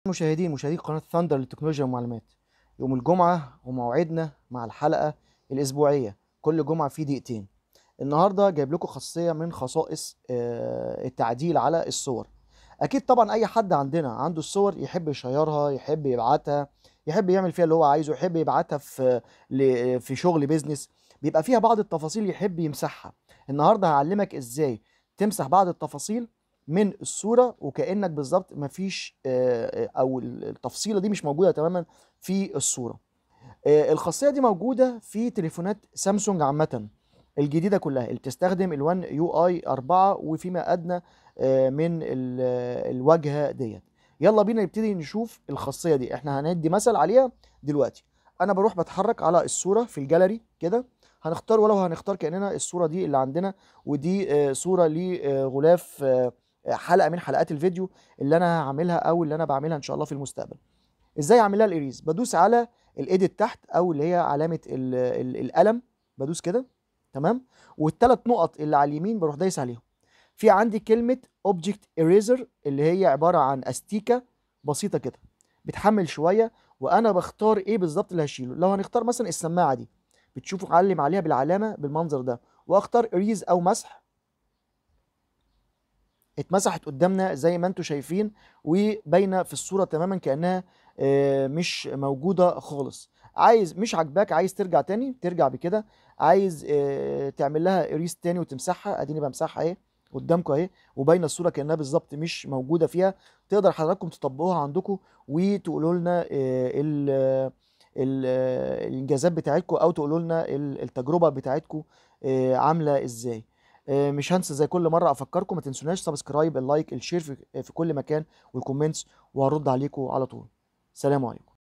مشاهدين مشاهدي قناة ثاندر للتكنولوجيا والمعلومات يوم الجمعة وموعدنا مع الحلقة الأسبوعية كل جمعة في دقيقتين النهاردة جايب لكم خاصية من خصائص آه، التعديل على الصور أكيد طبعا أي حد عندنا عنده الصور يحب يشيرها يحب يبعتها يحب يعمل فيها اللي هو عايزه يحب يبعتها في ل- في شغل بيزنس بيبقى فيها بعض التفاصيل يحب يمسحها النهاردة هعلمك إزاي تمسح بعض التفاصيل من الصورة وكأنك بالظبط مفيش آه، آه، أو التفصيلة دي مش موجودة تماما في الصورة آه، الخاصية دي موجودة في تليفونات سامسونج عامة الجديدة كلها اللي بتستخدم ال1 يو اي 4 وفيما أدنى آه، من ال- آه، الواجهة ديت يلا بينا نبتدي نشوف الخاصية دي احنا هندي مثل عليها دلوقتي انا بروح بتحرك على الصورة في الجاليري كده هنختار ولو هنختار كأننا الصورة دي اللي عندنا ودي آه، صورة لغلاف آه، حلقة من حلقات الفيديو اللي انا هعملها او اللي انا بعملها ان شاء الله في المستقبل ازاي اعملها الاريز بدوس على الايديت تحت او اللي هي علامه ال ال القلم بدوس كده تمام والثلاث نقط اللي على اليمين بروح دايس عليهم في عندي كلمه اوبجكت اريزر اللي هي عباره عن استيكه بسيطه كده بتحمل شويه وانا بختار ايه بالظبط اللي هشيله لو هنختار مثلا السماعه دي بتشوفوا علم عليها بالعلامه بالمنظر ده واختار اريز او مسح اتمسحت قدامنا زي ما انتم شايفين وباينه في الصوره تماما كانها آه، مش موجوده خالص عايز مش عاجباك عايز ترجع تاني ترجع بكده عايز آه، تعمل لها اريز تاني وتمسحها اديني بمسحها اهي قدامكم اهي وباينه الصوره كانها بالظبط مش موجوده فيها تقدر حضراتكم تطبقوها عندكم وتقولوا لنا آه، ال ال- آه، الانجازات بتاعتكم او تقولوا لنا ال- التجربه بتاعتكم آه، عامله ازاي آه، مش هنسى زي كل مره افكركم ما تنسوناش سبسكرايب اللايك الشير في في كل مكان والكومنتس وهرد عليكم على طول سلام عليكم